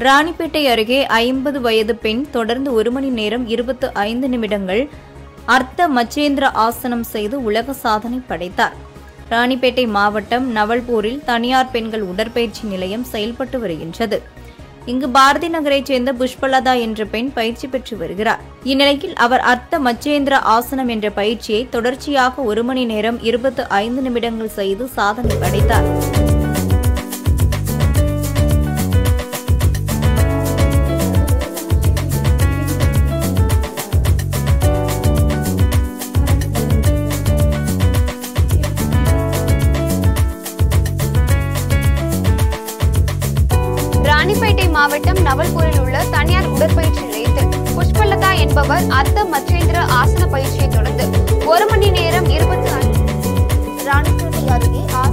ராணிப்பேட்டை அருகே ஐம்பது வயது பெண் தொடர்ந்து ஒரு மணி நேரம் இருபத்து ஐந்து நிமிடங்கள் அர்த்த மச்சேந்திர ஆசனம் செய்து உலக சாதனை படைத்தார் ராணிப்பேட்டை மாவட்டம் நவல்பூரில் தனியார் பெண்கள் உடற்பயிற்சி நிலையம் செயல்பட்டு வருகின்றது இங்கு பாரதி நகரைச் சேர்ந்த புஷ்பலதா என்ற பெண் பயிற்சி பெற்று வருகிறார் இந்நிலையில் அவர் அர்த்த மச்சேந்திர ஆசனம் என்ற பயிற்சியை தொடர்ச்சியாக ஒரு மணி நேரம் இருபத்து ஐந்து நிமிடங்கள் செய்து சாதனை படைத்தார் ராணிப்பேட்டை மாவட்டம் நவல்பூரில் உள்ள தனியார் உடற்பயிற்சி நிலையத்தில் புஷ்பலதா என்பவர் அர்த்த மச்சேந்திர ஆசன பயிற்சியை தொடர்ந்து ஒரு மணி நேரம் இருபத்தி ஐந்து ராணிப்பேட்டை அருகே ஆர்